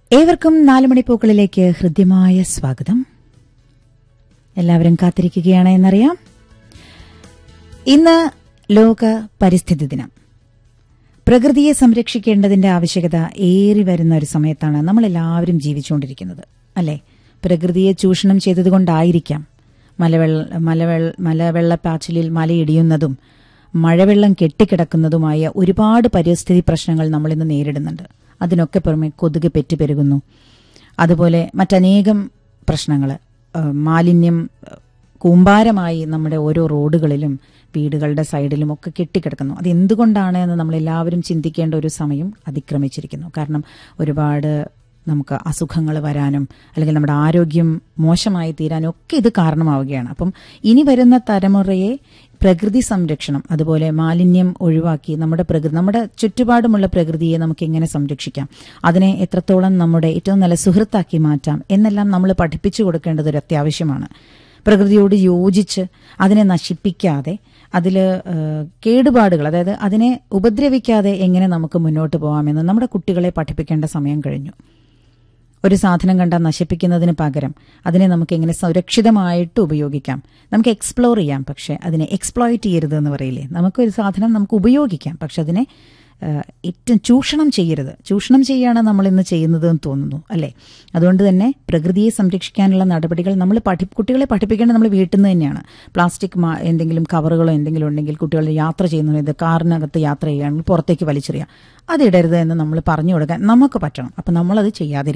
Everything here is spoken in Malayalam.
ഏവർക്കും നാലുമണിപ്പൂക്കളിലേക്ക് ഹൃദ്യമായ സ്വാഗതം എല്ലാവരും കാത്തിരിക്കുകയാണ് എന്നറിയാം ഇന്ന് ലോക പരിസ്ഥിതി ദിനം പ്രകൃതിയെ സംരക്ഷിക്കേണ്ടതിന്റെ ആവശ്യകത ഏറി വരുന്ന ഒരു സമയത്താണ് നമ്മൾ എല്ലാവരും ജീവിച്ചുകൊണ്ടിരിക്കുന്നത് അല്ലെ പ്രകൃതിയെ ചൂഷണം ചെയ്തതുകൊണ്ടായിരിക്കാം മലവെള്ള മലവെള്ള മലവെള്ളപ്പാച്ചിലിൽ മലയിടിയുന്നതും മഴവെള്ളം കെട്ടിക്കിടക്കുന്നതുമായ ഒരുപാട് പരിസ്ഥിതി പ്രശ്നങ്ങൾ നമ്മൾ ഇന്ന് നേരിടുന്നുണ്ട് അതിനൊക്കെ പുറമെ കൊതുക് പെറ്റുപെരുകുന്നു അതുപോലെ മറ്റനേകം പ്രശ്നങ്ങൾ മാലിന്യം ഏഹ്, കൂമ്പാരമായി നമ്മുടെ ഓരോ റോഡുകളിലും വീടുകളുടെ സൈഡിലും ഒക്കെ കെട്ടിക്കിടക്കുന്നു അത് എന്തുകൊണ്ടാണ് എന്ന് നമ്മൾ എല്ലാവരും ചിന്തിക്കേണ്ട ഒരു സമയം അതിക്രമിച്ചിരിക്കുന്നു കാരണം ഒരുപാട് നമുക്ക് അസുഖങ്ങൾ വരാനും അല്ലെങ്കിൽ നമ്മുടെ ആരോഗ്യം മോശമായി തീരാനും ഒക്കെ ഇത് കാരണമാവുകയാണ് അപ്പം ഇനി വരുന്ന തലമുറയെ പ്രകൃതി സംരക്ഷണം അതുപോലെ മാലിന്യം ഒഴിവാക്കി നമ്മുടെ പ്രകൃതി നമ്മുടെ ചുറ്റുപാടുമുള്ള പ്രകൃതിയെ നമുക്ക് എങ്ങനെ സംരക്ഷിക്കാം അതിനെ എത്രത്തോളം നമ്മുടെ ഏറ്റവും നല്ല സുഹൃത്താക്കി മാറ്റാം എന്നെല്ലാം നമ്മൾ പഠിപ്പിച്ചു കൊടുക്കേണ്ടത് ഒരു അത്യാവശ്യമാണ് പ്രകൃതിയോട് യോജിച്ച് അതിനെ നശിപ്പിക്കാതെ അതിൽ കേടുപാടുകൾ അതായത് അതിനെ ഉപദ്രവിക്കാതെ എങ്ങനെ നമുക്ക് മുന്നോട്ട് പോകാമെന്ന് നമ്മുടെ കുട്ടികളെ പഠിപ്പിക്കേണ്ട സമയം കഴിഞ്ഞു ഒരു സാധനം കണ്ടാൽ നശിപ്പിക്കുന്നതിന് പകരം അതിനെ നമുക്ക് എങ്ങനെ സുരക്ഷിതമായിട്ട് ഉപയോഗിക്കാം നമുക്ക് എക്സ്പ്ലോർ ചെയ്യാം പക്ഷെ അതിനെ എക്സ്പ്ലോയിറ്റ് ചെയ്യരുത് എന്ന് പറയില്ലേ നമുക്കൊരു സാധനം നമുക്ക് ഉപയോഗിക്കാം പക്ഷെ അതിനെ ആ, ഏറ്റവും ചൂഷണം ചെയ്യരുത് ചൂഷണം ചെയ്യാണ് നമ്മൾ ഇന്ന് ചെയ്യുന്നത് എന്ന് തോന്നുന്നു അല്ലേ അതുകൊണ്ട് തന്നെ പ്രകൃതിയെ സംരക്ഷിക്കാനുള്ള നടപടികൾ നമ്മൾ പഠി കുട്ടികളെ പഠിപ്പിക്കേണ്ടത് നമ്മൾ വീട്ടിൽ നിന്ന് തന്നെയാണ് പ്ലാസ്റ്റിക് മാ- എന്തെങ്കിലും കവറുകളോ എന്തെങ്കിലും ഉണ്ടെങ്കിൽ കുട്ടികൾ യാത്ര ചെയ്യുന്ന സമയത്ത് കാറിനകത്ത് യാത്ര ചെയ്യുകയാണെങ്കിൽ പുറത്തേക്ക് വലിച്ചെറിയാം അതിടരുത് എന്ന് നമ്മൾ പറഞ്ഞു കൊടുക്കാൻ നമുക്ക് പറ്റണം അപ്പം നമ്മളത് ചെയ്യാതിരിക്കും